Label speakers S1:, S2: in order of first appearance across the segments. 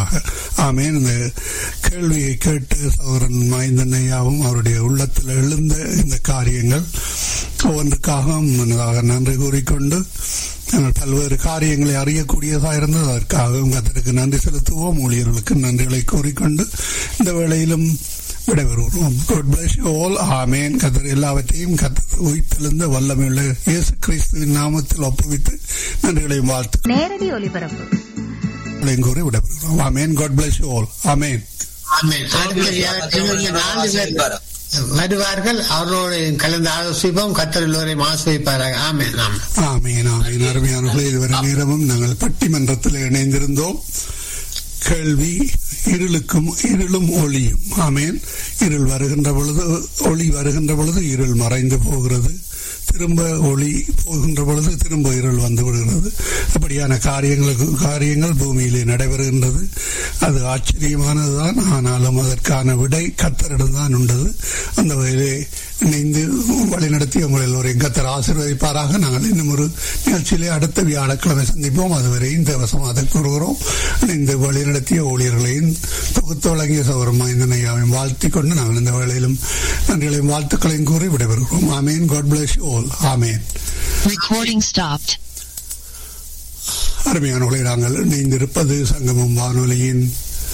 S1: செய்வாராக ஆமேன் இந்த கேள்வியை கேட்டு சௌரன் மைந்தன் ஐயாவும் அவருடைய உள்ளத்தில் எழுந்த இந்த காரியங்கள் ஒவ்வொன்றுக்காக முன்னதாக நன்றி கூறிக்கொண்டு நாங்கள் பல்வேறு காரியங்களை அறியக்கூடியதாக இருந்தது அதற்காகவும் கத்தருக்கு நன்றி செலுத்துவோம் ஊழியர்களுக்கு நன்றிகளை கூறிக்கொண்டு இந்த வேளையிலும் விடைபெறுகிறோம் God bless you all. ஆமென் கத்தர் எல்லாவற்றையும் கத்தர் உயிர்த்தெழுந்த வல்லமையுள்ள இயேசு கிறிஸ்துவின் நாமத்தில் ஒப்புவித்து நன்றிகளையும் வாழ்த்துக்களையும்
S2: நேரடி ஒலிபரப்பு
S1: கூறி விடைபெறுகிறோம் ஆமென் God bless you all. ஆமென்
S3: ஆமென். அடுத்த வியாழக்கிழமை நாலு பேர் வருவார்கள் அவர்களோடு கலந்து ஆலோசிப்போம் கத்தர் எல்லோரையும் ஆசிரிப்பார்கள் ஆமென் ஆமென்
S1: ஆமீன் ஆமீன் அருமையானவர்களே இதுவரை நேரமும் நாங்கள் பட்டிமன்றத்தில் இணைந்திருந்தோம் கேள்வி இருளுக்கும் இருளும் ஒளியும் ஆமேன் இருள் வருகின்ற பொழுது ஒளி வருகின்ற பொழுது இருள் மறைந்து போகிறது திரும்ப ஒளி போகின்ற பொழுது திரும்ப இருள் வந்து விடுகிறது அப்படியான காரியங்களுக்கு காரியங்கள் பூமியிலே நடைபெறுகின்றது அது ஆச்சரியமானதுதான் ஆனாலும் அதற்கான விடை கத்தரிடம் தான் உண்டது அந்த வகையிலே இணைந்து வழிநடத்தி உங்கள் எல்லோரையும் கத்தர் ஆசீர்வதிப்பாராக நாங்கள் இன்னும் ஒரு நிகழ்ச்சியிலே அடுத்த வியாழக்கிழமை சந்திப்போம் அதுவரை இந்த வசமாக கூறுகிறோம் இந்த வழிநடத்திய ஊழியர்களையும் தொகுத்து வழங்கிய சௌரம் மைந்தனையாவையும் வாழ்த்திக் கொண்டு நாங்கள் இந்த வேளையிலும் நன்றிகளையும் வாழ்த்துக்களையும் கூறி விடைபெறுகிறோம் amen God bless all amen
S4: Recording stopped.
S1: அருமையானவர்களை நாங்கள் இணைந்திருப்பது சங்கமம் வானொலியின்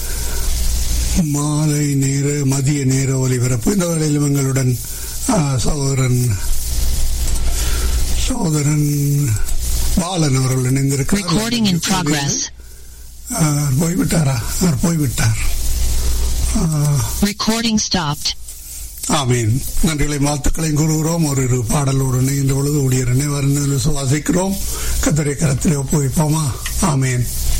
S1: மாலை நேர மதிய நேர ஒலிபரப்பு இந்த வேளையிலும் எங்களுடன் ஆ, சகோதரன் சகோதரன் பாலன் அவர்கள் இணைந்திருக்கிறார்
S4: Recording in progress.
S1: ஆ, போய்விட்டாரா அவர் போய்விட்டார் ஆ,
S4: Recording stopped.
S1: ஆமீன் நன்றிகளை வாழ்த்துக்களையும் கூறுகிறோம் ஒரு இரு பாடலோடு இணைகின்ற பொழுது ஊழியர் நினைவார் சுவாசிக்கிறோம் கத்தரை கரத்திலே ஒப்புவிப்போமா ஆமீன்